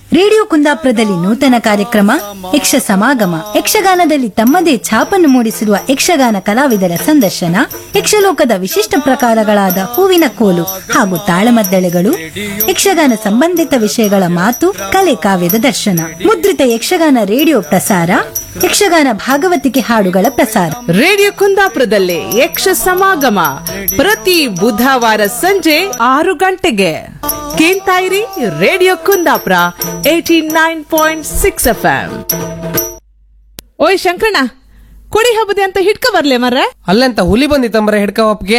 Radio ಕುಂದಾಪುರದಲ್ಲಿ ನೂತನ ಕಾರ್ಯಕ್ರಮ ಯಕ್ಷ ಸಮಾಗಮ ಯಕ್ಷಗಾನದಲ್ಲಿ ತಮ್ಮದೇ ಛಾಪನ್ನು ಮೂಡಿಸಿರುವ ಯಕ್ಷಗಾನ ಕಲಾವಿದರ ಸಂದರ್ಶನ ಯಕ್ಷಲೋಕದ ವಿಶಿಷ್ಟ ಪ್ರಕಾರಗಳಾದ ಹೂವಿನ ಕೋಲು ಹಾಗೂ ತಾಳಮದ್ದಳೆಗಳು ಯಕ್ಷಗಾನ ಸಂಬಂಧಿತ ವಿಷಯಗಳ ಮಾತು ಕಲೆ ಕಾವ್ಯದ ದರ್ಶನ ಮುದ್ರಿತ ಯಕ್ಷಗಾನ ರೇಡಿಯೋ ಪ್ರಸಾರ ಯಕ್ಷಗಾನ ಭಾಗವತಿಕೆ ಹಾಡುಗಳ ಪ್ರಸಾರ ರೇಡಿಯೋ ಕುಂದಾಪುರದಲ್ಲಿ ಯಕ್ಷ ಸಮಾಗಮ ಪ್ರತಿ ಬುಧವಾರ ಸಂಜೆ ಆರು ಗಂಟೆಗೆ ಕೇಳ್ತಾ ಇರಿ radio Kundapura eighty nine point six F ಓಯ್ ಶಂಕರಣ್ಣ ಕೊಡಿ ಹಬ್ಬದೆ ಅಂತ ಹಿಡ್ಕ ಬರ್ಲೆ ಮರ್ರೆ ಅಲ್ಲೆಂತ ಹುಲಿ ಬಂದಿತ್ತಂಬ್ರ ಹಿಡ್ಕ ಒಪ್ಗೆ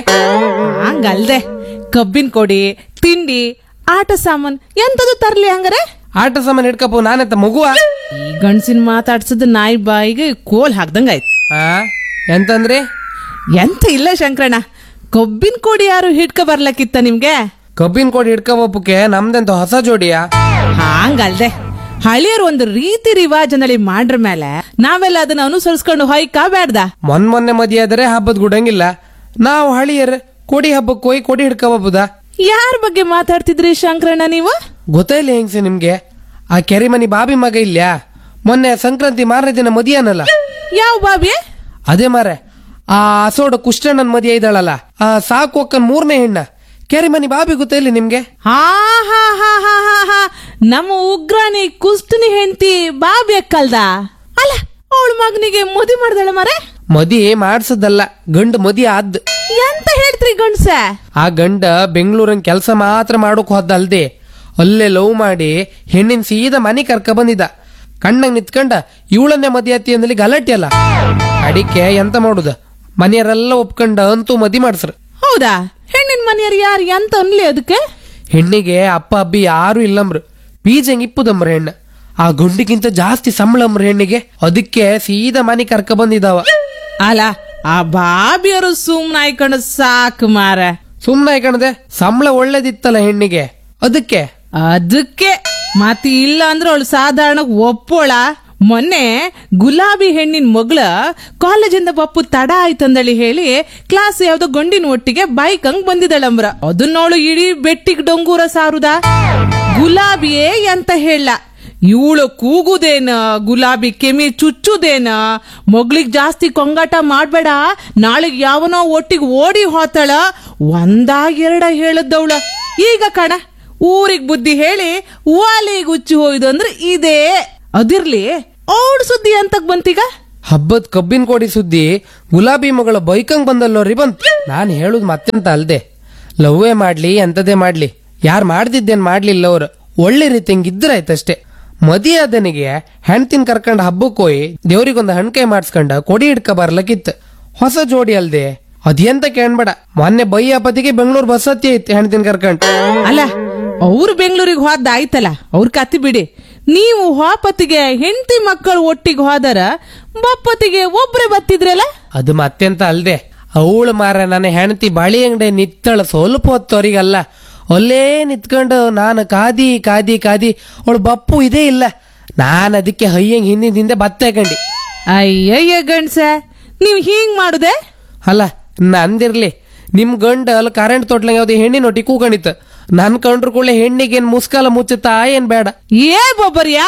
ಹಂಗಲ್ದೆ ಕಬ್ಬಿನ ಕೊಡಿ ತಿಂಡಿ ಆಟ ಸಾಮಾನ್ ಎಂತದು ತರ್ಲಿ ಹಂಗಾರೆ ಆಟ ಸಾಮಾನ್ ಹಿಡ್ಕಪ್ಪು ನಾನೆಂತ ಮಗುವ ಈ ಗಂಡ್ಸಿನ ಮಾತಾಡ್ಸದ್ ನಾಯಿ ಬಾಯಿಗೆ ಕೋಲ್ ಹಾಕ್ದಂಗಾಯ್ತು ಆ ಎಂತಂದ್ರಿ ಎಂತ ಇಲ್ಲ ಶಂಕರಣ್ಣ ಕಬ್ಬಿನ ಕೊಡಿ ಯಾರು ಹಿಡ್ಕ ಬರ್ಲಕ್ಕಿತ್ತ ನಿಮ್ಗೆ ಕಬ್ಬಿನ ಕೋಡಿ ಹಿಡ್ಕ ಒಪ್ಪಕ್ಕೆ ನಮ್ದೆಂತ ಹೊಸ ಜೋಡಿಯಾ ಹಾಂಗಲ್ದೆ ಹಳಿಯರು ಒಂದು ರೀತಿ ರಿವಾಜನಲ್ಲಿ ಮಾಡ್ರ ಮೇಲೆ ನಾವೆಲ್ಲ ಅದನ್ನ ಅನುಸರಿಸ್ಕೊಂಡು ಹೊಯ್ಕ ಬೇಡ್ದ ಮೊನ್ ಮೊನ್ನೆ ಮದಿ ಆದ್ರೆ ಹಬ್ಬದ ಗುಡಂಗಿಲ್ಲ ನಾವು ಹಳಿಯರ್ ಕೊಡಿ ಹಬ್ಬಕ್ಕೆ ಹೋಗಿ ಕೊಡಿ ಹಿಡ್ಕ ಒಪ್ಪುದಾ ಯಾರ ಬಗ್ಗೆ ಮಾತಾಡ್ತಿದ್ರಿ ಶಂಕರಣ್ಣ ನೀವು ಗೊತ್ತಾಯಿಲ್ಲ ಹೆಂಗ್ಸೆ ನಿಮ್ಗೆ ಆ ಕೆರೆ ಮನಿ ಬಾಬಿ ಮಗ ಇಲ್ಯಾ ಮೊನ್ನೆ ಸಂಕ್ರಾಂತಿ ಮಾರನೇ ದಿನ ಮದಿಯಾನಲ್ಲ ಯಾವ ಬಾಬಿ ಅದೇ ಮಾರೆ ಆ ಅಸೋಡ ಕುಷ್ಟಣ್ಣನ್ ಮದಿ ಇದ್ದಾಳಲ್ಲ ಆ ಸಾಕು ಅಕ್ಕನ್ ಮೂರನೇ ಹೆಣ್ಣ ಕೆರೆ ಮನಿ ಬಾಬಿ ಗೊತ್ತಾಯಿಲ್ಲ ನಿಮ್ಗೆ ಹಾ ಹಾ ಹಾ ಹಾ ಹಾ ಹಾ ನಮ್ಮ ಉಗ್ರಾನಿ ಕುಸ್ತನಿ ಹೆಂಡತಿ ಬಾಬಿ ಅಕ್ಕಲ್ದ ಅಲ್ಲ ಅವಳ ಮಗನಿಗೆ ಮದುವೆ ಮಾಡ್ದಳ ಮರೆ ಮದಿ ಮಾಡ್ಸದಲ್ಲ ಗಂಡು ಮದಿ ಆದ್ ಎಂತ ಹೇಳ್ತ್ರಿ ಗಂಡ್ಸ ಆ ಗಂಡ ಬೆಂಗಳೂರಿನ ಕೆಲಸ ಮಾತ್ರ ಮಾಡೋಕ್ ಹೋದ ಅಲ್ದೆ ಅಲ್ಲೇ ಲವ್ ಮಾಡಿ ಹೆಣ್ಣಿನ ಸೀದಾ ಮನೆ ಕರ್ಕ ಬಂದಿದ್ದ ಕಣ್ಣಂಗ್ ನಿತ್ಕಂಡ ಇವಳನ್ನೇ ಮದಿ ಅತ್ತಿ ಅಂದಲ್ಲಿ ಗಲಾಟೆ ಅಲ್ಲ ಅಡಿಕೆ ಎಂತ ಮಾಡುದ ಮನೆಯವರೆಲ್ಲ ಒಪ್ಕೊಂಡ ಅಂತೂ ಮದಿ ಮಾಡ್ಸ್ರ ಹೌದಾ ಹೆಣ್ಣಿನ ಮನೆಯವ್ರು ಯಾರು ಎಂತ ಅನ್ಲಿ ಅದಕ್ಕೆ ಹೆಣ್ಣಿಗೆ ಅಪ್ಪ ಅಬ್ಬಿ ಯಾರು ಇಲ್ಲಂಬ್ರು ಬೀಜಂಗ್ ಇಪ್ಪುದಮ್ರ ಹೆಣ್ಣ ಆ ಗುಂಡಿಗಿಂತ ಜಾಸ್ತಿ ಸಂಬಳಂಬ್ರ ಹೆಣ್ಣಿಗೆ ಅದಕ್ಕೆ ಸೀದಾ ಮನೆ ಕರ್ಕ ಬಂದಿದ್ದಾವ ಅಲ್ಲ ಆ ಬಾಬಿಯರು ಸುಮ್ನ ಆಯ್ಕೊಂಡು ಸಾಕು ಮಾರ ಸುಮ್ನೆ ಕಣದೆ ಸಂಬಳ ಒಳ್ಳೇದಿತ್ತಲ್ಲ ಹೆಣ್ಣಿಗೆ ಅದಕ್ಕೆ ಅದಕ್ಕೆ ಮತ್ತೆ ಇಲ್ಲ ಅಂದ್ರೆ ಅವಳು ಸಾಧಾರಣ ಒಪ್ಪೋಳ ಮೊನ್ನೆ ಗುಲಾಬಿ ಹೆಣ್ಣಿನ ಮಗಳ ಕಾಲೇಜಿಂದ ಪಪ್ಪು ತಡ ಆಯ್ತಂದಳಿ ಹೇಳಿ ಕ್ಲಾಸ್ ಯಾವ್ದೋ ಗಂಡಿನ ಒಟ್ಟಿಗೆ ಬೈಕ್ ಹಂಗ್ ಬಂದಿದಳಂಬ್ರ ಅದನ್ನೋಳು ಇಡೀ ಬೆಟ್ಟಿಗ್ ಡೊಂಗೂರ ಸಾರುದ ಗುಲಾಬಿಯೇ ಅಂತ ಹೇಳ ಇವಳು ಕೂಗುದೇನ ಗುಲಾಬಿ ಕೆಮಿ ಚುಚ್ಚುದೇನ ಮಗ್ಳಿಗ್ ಜಾಸ್ತಿ ಕೊಂಗಾಟ ಮಾಡ್ಬೇಡ ನಾಳೆಗ್ ಯಾವನೋ ಒಟ್ಟಿಗೆ ಓಡಿ ಹೋತಾಳ ಒಂದಾ ಎರಡ ಹೇಳದ್ದವಳ ಈಗ ಕಣ ಊರಿಗ್ ಬುದ್ಧಿ ಹೇಳಿ ವಾಲಿಗ್ ಹುಚ್ಚಿ ಹೋಯ್ದು ಅಂದ್ರೆ ಇದೇ ಅದಿರ್ಲಿ ಅವಳು ಸುದ್ದಿ ಅಂತಕ್ ಬಂತೀಗ ಹಬ್ಬದ ಕಬ್ಬಿನ ಕೋಡಿ ಸುದ್ದಿ ಗುಲಾಬಿ ಮಗಳ ಬೈಕಂಗ್ ಬಂದಲ್ಲೋ ರೀ ಬಂತ್ ನಾನ್ ಹೇಳುದ್ ಮತ್ತೆಂತ ಅಲ್ದೆ ಲವ್ವೇ ಮಾಡ್ಲಿ ಎಂತದೇ ಮಾಡ್ಲಿ ಯಾರ್ ಮಾಡ್ದಿದ್ದೇನ್ ಮಾಡ್ಲಿಲ್ಲ ಅವ್ರು ಒಳ್ಳೆ ರೀತಿ ಹಿಂಗಿದ್ರಾಯ್ತಷ್ಟೇ ಮದಿ ಆದನಿಗೆ ಹೆಣ್ತಿನ್ ಕರ್ಕೊಂಡ್ ಹಬ್ಬಕ್ ಹೋಗಿ ದೇವ್ರಿಗೊಂದು ಹಣ್ಕಾಯಿ ಮಾಡ್ಸ್ಕೊಂಡ ಕೊಡಿ ಹಿಡ್ಕ ಬರ್ಲಕ್ಕಿತ್ತು ಹೊಸ ಜೋಡಿ ಅಲ್ದೆ ಅದೆಂತ ಕೇಳ್ಬೇಡ ಮೊನ್ನೆ ಬೈಯಪತಿಗೆ ಬೆಂಗಳೂರು ಬಸ್ ಹತ್ತಿ ಐತಿ ಹೆಣ್ತಿನ್ ಕರ್ಕೊಂಡ್ ಅಲ್ಲ ಅವ್ರು ಬೆಂಗಳೂರಿಗೆ ಹೋದ ಆಯ್ತಲ್ಲ ಅವ್ರ ಕತ್ತಿ ಬಿಡಿ ನೀವು ಹೋಪತ್ತಿಗೆ ಹೆಂಡತಿ ಮಕ್ಕಳು ಒಟ್ಟಿಗೆ ಹೋದರ ಬಪ್ಪತ್ತಿಗೆ ಒಬ್ರೆ ಬತ್ತಿದ್ರಲ್ಲ ಅದು ಮತ್ತೆಂತ ಅಲ್ದೆ ಅವಳು ಮಾರ ನನ್ನ ಹೆಂಡತಿ ಬಾಳಿ ಅಂಗಡಿ ನಿತ್ತಳ ಸ್ವಲ್ಪ ಹೊತ್ತವರಿಗಲ್ಲ ಅಲ್ಲೇ ನಿತ್ಕೊಂಡು ನಾನು ಕಾದಿ ಕಾದಿ ಕಾದಿ ಅವಳು ಬಪ್ಪು ಇದೇ ಇಲ್ಲ ನಾನು ಅದಕ್ಕೆ ಹಯ್ಯಂಗ್ ಹಿಂದಿನ ಹಿಂದೆ ಬತ್ತ ಕಂಡಿ ಅಯ್ಯಯ್ಯ ಗಂಡ್ಸ ನೀವ್ ಹಿಂಗ್ ಮಾಡುದೆ ಅಲ್ಲ ನಂದಿರ್ಲಿ ನಿಮ್ ಗಂಡ ಅಲ್ಲಿ ಕರೆಂಟ್ ತೊಟ್ಲಂಗ ಯಾವ್ದು ಹೆಣ್ಣಿನ ಒಟ್ಟಿ ಕೂಕೊಂಡಿತ್ತು ನನ್ ಕಂಡ್ರು ಕೂಡಲೇ ಹೆಣ್ಣಿಗೇನ್ ಮುಸ್ಕಾಲ ಮುಚ್ಚುತ್ತಾ ಏನ್ ಬೇಡ ಏ Bobbarya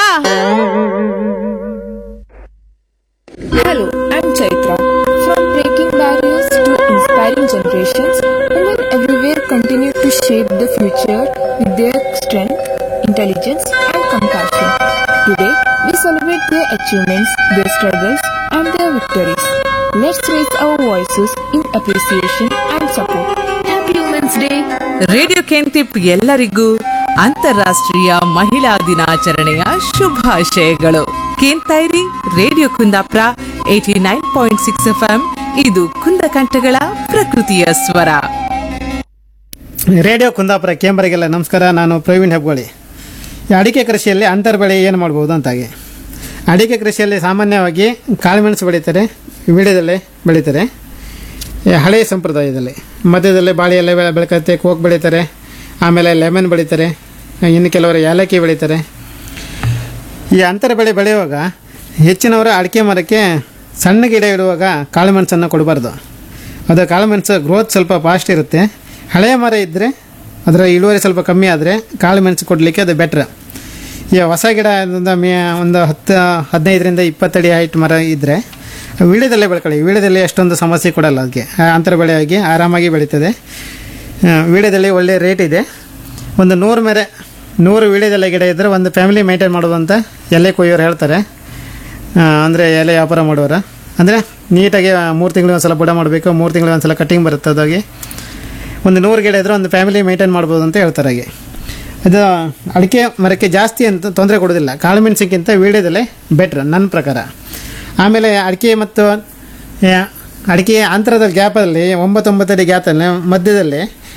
Hello, I'm Chaitra. From breaking barriers to inspiring generations, women everywhere continue to shape the future with their strength, intelligence, and compassion. Today, we celebrate their achievements, their struggles, and their victories. Let's raise our voices in appreciation and support. Happy Women's Day! Radio ಕೆಂಟಿಪ್ ಎಲ್ಲರಿಗೂ ಅಂತಾರಾಷ್ಟ್ರೀಯ ಮಹಿಳಾ ದಿನಾಚರಣೆಯ ಶುಭಾಶಯಗಳು ಕೇಳ್ತಾಯಿರಿ radio Kundapura eighty nine point six F ಇದು ಕುಂದಕಂಠಗಳ ಪ್ರಕೃತಿಯ ಸ್ವರ ರೇಡಿಯೋ ಕುಂದಾಪುರ ಕೇಂಬರಿಗೆಲ್ಲ ನಮಸ್ಕಾರ ನಾನು ಪ್ರವೀಣ್ ಹೆಬ್ಗೋಳಿ ಈ ಅಡಿಕೆ ಕೃಷಿಯಲ್ಲಿ ಅಂತರ್ ಬೆಳೆ ಏನು ಮಾಡ್ಬೋದು ಅಂತಾಗಿ ಅಡಿಕೆ ಕೃಷಿಯಲ್ಲಿ ಸಾಮಾನ್ಯವಾಗಿ ಕಾಳುಮೆಣಸು ಬೆಳೀತಾರೆ ವಿಡಿಯೋದಲ್ಲೇ ಬೆಳೀತಾರೆ ಈ ಹಳೆಯ ಸಂಪ್ರದಾಯದಲ್ಲಿ ಮಧ್ಯದಲ್ಲಿ ಬಾಳೆ ಎಲೆ ಬೆಳೆ ಬೆಳ್ಕತ್ತೆ ಕೋಕ್ ಬೆಳೀತಾರೆ ಆಮೇಲೆ ಲೆಮನ್ ಬೆಳೀತಾರೆ ಇನ್ನು ಕೆಲವರು ಏಲಕ್ಕಿ ಬೆಳೀತಾರೆ ಈ ಅಂತರ ಬೆಳೆ ಬೆಳೆಯುವಾಗ ಹೆಚ್ಚಿನವರು ಅಡಿಕೆ ಮರಕ್ಕೆ ಸಣ್ಣ ಗಿಡ ಇಡುವಾಗ ಕಾಳುಮೆಣಸನ್ನು ಕೊಡಬಾರ್ದು ಅದು ಕಾಳುಮೆಣಸು ಗ್ರೋತ್ ಸ್ವಲ್ಪ ಫಾಸ್ಟ್ ಇರುತ್ತೆ ಹಳೆಯ ಮರ ಇದ್ದರೆ ಅದರ ಇಳುವರಿ ಸ್ವಲ್ಪ ಕಮ್ಮಿ ಆದರೆ ಕಾಳುಮೆಣಸು ಕೊಡಲಿಕ್ಕೆ ಅದು ಬೆಟ್ರ್ ಈ ಹೊಸ ಗಿಡ ಒಂದು ಮೇ ಒಂದು ಹತ್ತು ಹದಿನೈದರಿಂದ ಇಪ್ಪತ್ತಡಿ ಹೈಟ್ ಮರ ಇದ್ದರೆ ವೀಳ್ಯದಲ್ಲೇ ಬೆಳ್ಕೊಳ್ಳಿ ವೀಳ್ಯದಲ್ಲಿ ಅಷ್ಟೊಂದು ಸಮಸ್ಯೆ ಕೊಡಲ್ಲ ಅದಕ್ಕೆ ಆ, ಅಂತರ ಬೆಳೆಯಾಗಿ ಆರಾಮಾಗಿ ಬೆಳೀತದೆ ಆ, ವೀಳ್ಯದಲ್ಲಿ ಒಳ್ಳೆ ರೇಟ್ ಇದೆ ಒಂದು ನೂರು ಮೇರೆ ನೂರು ವೀಳ್ಯದೆಲೆ ಗಿಡ ಇದ್ದರೆ ಒಂದು ಫ್ಯಾಮಿಲಿ ಮೇಂಟೈನ್ ಮಾಡೋದು ಅಂತ ಎಲೆ ಕೊಯ್ಯೋರು ಹೇಳ್ತಾರೆ ಅಂದರೆ ಎಲೆ ವ್ಯಾಪಾರ ಮಾಡೋರು ಅಂದರೆ ನೀಟಾಗಿ ಮೂರು ತಿಂಗಳಿಗೆ ಒಂದ್ಸಲ ಬುಡ ಮಾಡಬೇಕು ಮೂರು ತಿಂಗಳಿಗೆ ಒಂದ್ಸಲ ಕಟ್ಟಿಂಗ್ ಬರುತ್ತೆ ಅದಾಗಿ ಒಂದು ನೂರು ಗಿಡ ಇದ್ದರೆ ಒಂದು ಫ್ಯಾಮಿಲಿ ಮೇಂಟೈನ್ ಮಾಡ್ಬೋದು ಅಂತ ಹೇಳ್ತಾರೆ ಹಾಗೆ ಅದು ಅಡಿಕೆ ಮರಕ್ಕೆ ಜಾಸ್ತಿ ಅಂತ ತೊಂದರೆ ಕೊಡೋದಿಲ್ಲ ಕಾಳು ಮೆಣಸಿಗಿಂತ ವೀಳ್ಯದಲ್ಲೇ ಬೆಟ್ರ್ ನನ್ನ ಪ್ರಕಾರ ಆಮೇಲೆ ಅಡಿಕೆ ಮತ್ತು ಆ, ಅಡಿಕೆ ಅಂತರದ ಗ್ಯಾಪಲ್ಲಿ ಒಂಬತ್ತೊಂಬತ್ತು ಅಡಿ ಗ್ಯಾಪಲ್ಲಿ ಮಧ್ಯದಲ್ಲಿ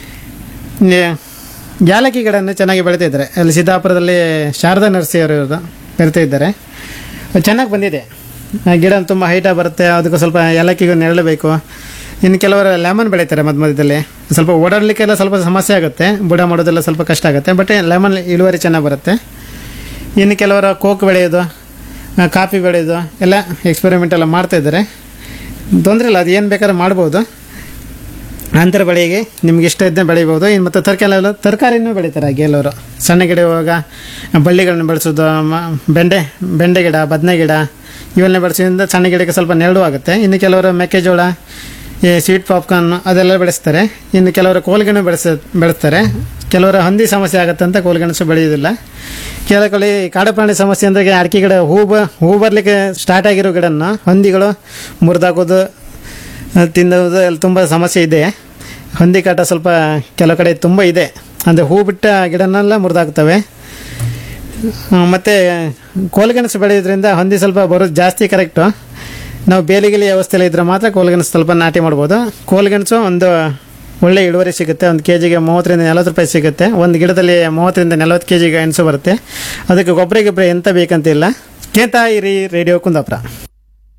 ಈ ಯಾಲಕ್ಕಿ ಗಿಡವನ್ನು ಚೆನ್ನಾಗಿ ಬೆಳೀತಾ ಇದ್ದಾರೆ ಅಲ್ಲಿ ಸಿದ್ದಾಪುರದಲ್ಲಿ ಶಾರದಾ ನರ್ಸಿ ಅವರು ಇರೋದು ಬೆಳೀತಾ ಇದ್ದಾರೆ ಅದು ಚೆನ್ನಾಗಿ ಬಂದಿದೆ ಆ ಗಿಡ ತುಂಬ ಹೈಟಾಗಿ ಬರುತ್ತೆ ಅದಕ್ಕೆ ಸ್ವಲ್ಪ ಏಲಕ್ಕಿಗೂ ನೆರಳು ಬೇಕು ಇನ್ನು ಕೆಲವರು ಲೆಮನ್ ಬೆಳೀತಾರೆ ಮಧ್ಯ ಮಧ್ಯದಲ್ಲಿ ಸ್ವಲ್ಪ ಓಡಾಡಲಿಕ್ಕೆಲ್ಲ ಸ್ವಲ್ಪ ಸಮಸ್ಯೆ ಆಗುತ್ತೆ ಬುಡ ಮಾಡೋದೆಲ್ಲ ಸ್ವಲ್ಪ ಕಷ್ಟ ಆಗುತ್ತೆ ಬಟ್ ಲೆಮನ್ ಇಳುವರಿ ಚೆನ್ನಾಗಿ ಬರುತ್ತೆ ಇನ್ನು ಕೆಲವರು ಕೋಕ್ ಬೆಳೆಯೋದು ಆ, ಕಾಫಿ ಬೆಳೆಯೋದು ಎಲ್ಲ ಎಕ್ಸ್ಪೆರಿಮೆಂಟ್ ಎಲ್ಲ ಮಾಡ್ತಾ ಇದ್ದಾರೆ ತೊಂದರೆ ಇಲ್ಲ ಅದು ಏನು ಬೇಕಾದ್ರೂ ಮಾಡ್ಬೋದು ಅಂತರ ಬೆಳೆಗೆ ನಿಮ್ಗೆ ಇಷ್ಟ ಇದ್ದ ಬೆಳಿಬೋದು ಇನ್ನು ಮತ್ತು ತರಕಾರಿ ತರಕಾರಿನೂ ಬೆಳೀತಾರೆ ಕೆಲವರು ಸಣ್ಣ ಗಿಡ ಇವಾಗ ಬಳ್ಳಿಗಳನ್ನ ಬೆಳೆಸೋದು ಮ- ಬೆಂಡೆ ಬೆಂಡೆ ಗಿಡ ಬದನೆ ಗಿಡ ಇವೆಲ್ಲ ಬೆಳೆಸೋದ್ರಿಂದ ಸಣ್ಣ ಗಿಡಕ್ಕೆ ಸ್ವಲ್ಪ ನೆರಳು ಆಗುತ್ತೆ ಇನ್ನು ಕೆಲವರು ಮೆಕ್ಕೆಜೋಳ ಈ ಸ್ವೀಟ್ ಪಾಪ್ಕಾರ್ನ್ ಅದೆಲ್ಲ ಬೆಳೆಸ್ತಾರೆ ಇನ್ನು ಕೆಲವರು ಕೋಲ್ಗೆಣು ಬೆಳೆಸ ಬೆಳೆಸ್ತಾರೆ ಕೆಲವರು ಹಂದಿ ಸಮಸ್ಯೆ ಆಗುತ್ತೆ ಅಂತ ಕೋಲ್ಗೆಣಸು ಬೆಳೆಯೋದಿಲ್ಲ ಕೆಲವು ಕಡೆ ಕಾಡುಪ್ರಾಣಿ ಸಮಸ್ಯೆ ಅಂದರೆ ಅಡಿಕೆ ಗಿಡ ಹೂ ಬ ಹೂ ಬರಲಿಕ್ಕೆ ಸ್ಟಾರ್ಟ್ ಆಗಿರೋ ಗಿಡನ ಹಂದಿಗಳು ಮುರಿದಾಕೋದು ತಿನ್ನೋದು ಎಲ್ಲ ತುಂಬ ಸಮಸ್ಯೆ ಇದೆ ಹಂದಿ ಕಾಟ ಸ್ವಲ್ಪ ಕೆಲವು ಕಡೆ ತುಂಬ ಇದೆ ಅಂದರೆ ಹೂ ಬಿಟ್ಟ ಗಿಡನೆಲ್ಲ ಮುರಿದಾಗ್ತವೆ ಮತ್ತು ಕೋಲ್ಗೆಣಸು ಬೆಳೆಯೋದ್ರಿಂದ ಹಂದಿ ಸ್ವಲ್ಪ ಬರೋದು ಜಾಸ್ತಿ ಕರೆಕ್ಟು ನಾವು ಬೇಲಿಗಿಲಿ ವ್ಯವಸ್ಥೆಯಲ್ಲಿ ಇದ್ರೆ ಮಾತ್ರ ಕೋಲ್ಗೆಣಸು ಸ್ವಲ್ಪ ನಾಟಿ ಮಾಡ್ಬೋದು ಕೋಲ್ಗೆಣಸು ಒಂದು ಒಳ್ಳೆ ಇಳುವರಿ ಸಿಗುತ್ತೆ ಒಂದು ಕೆ ಜಿಗೆ ಮೂವತ್ತರಿಂದ ನಲ್ವತ್ತು ರೂಪಾಯಿ ಸಿಗುತ್ತೆ ಒಂದು ಗಿಡದಲ್ಲಿ ಮೂವತ್ತರಿಂದ ನಲ್ವತ್ತು ಕೆ ಜಿಗೆ ಗೆಣಸು ಬರುತ್ತೆ ಅದಕ್ಕೆ ಗೊಬ್ಬರ ಗಿಬ್ಬರ ಎಂತ ಬೇಕಂತಿಲ್ಲ ಕೇಳ್ತಾ ಇರಿ ರೇಡಿಯೋ ಕುಂದಾಪುರ